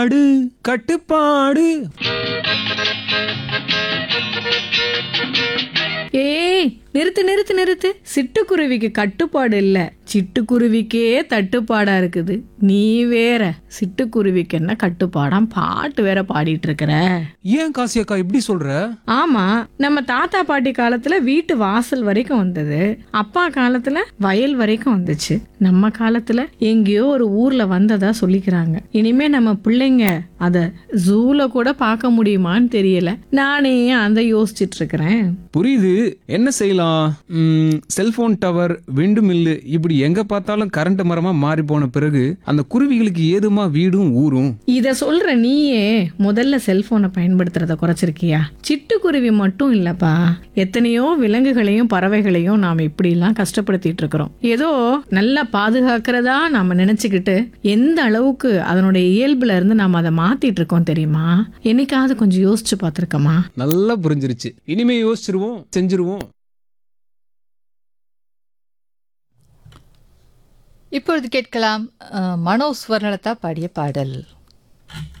அடு கட்டுப்பாடு ஏய் நிறுத்து நிறுத்து நிறுத்து சிட்டுக்குருவிக்கு கட்டுப்பாடு இல்ல சிட்டுக்குருவிக்கே தட்டுப்பாடா இருக்குது நீ வேற சிட்டுக்குருவிக்கு என்ன கட்டுப்பாடாம் பாட்டு வேற பாடிட்டு இருக்கிற ஏன் காசி அக்கா இப்படி சொல்ற ஆமா நம்ம தாத்தா பாட்டி காலத்துல வீட்டு வாசல் வரைக்கும் வந்தது அப்பா காலத்துல வயல் வரைக்கும் வந்துச்சு நம்ம காலத்துல எங்கேயோ ஒரு ஊர்ல வந்ததா சொல்லிக்கிறாங்க இனிமே நம்ம பிள்ளைங்க அத ஜூல கூட பார்க்க முடியுமான்னு தெரியல நானே அந்த யோசிச்சிட்டு இருக்கிறேன் புரியுது என்ன செய்யலாம் செல்போன் டவர் விண்டு மில்லு இப்படி எங்க பார்த்தாலும் கரண்ட் மரமா மாறி போன பிறகு அந்த குருவிகளுக்கு ஏதுமா வீடும் ஊரும் இத சொல்ற நீயே முதல்ல செல்போனை பயன்படுத்துறத குறைச்சிருக்கியா சிட்டுக்குருவி மட்டும் இல்லப்பா எத்தனையோ விலங்குகளையும் பறவைகளையும் நாம இப்படி எல்லாம் கஷ்டப்படுத்திட்டு இருக்கிறோம் ஏதோ நல்லா பாதுகாக்கிறதா நாம நினைச்சுக்கிட்டு எந்த அளவுக்கு அதனுடைய இயல்புல இருந்து நாம அதை மாத்திட்டு இருக்கோம் தெரியுமா என்னைக்காவது கொஞ்சம் யோசிச்சு பார்த்திருக்கமா நல்லா புரிஞ்சிருச்சு இனிமே யோசிச்சிருவோம் செஞ்சிருவோம் இப்பொழுது கேட்கலாம் அஹ், மனோ ஸ்வர்ணலதா பாடிய பாடல்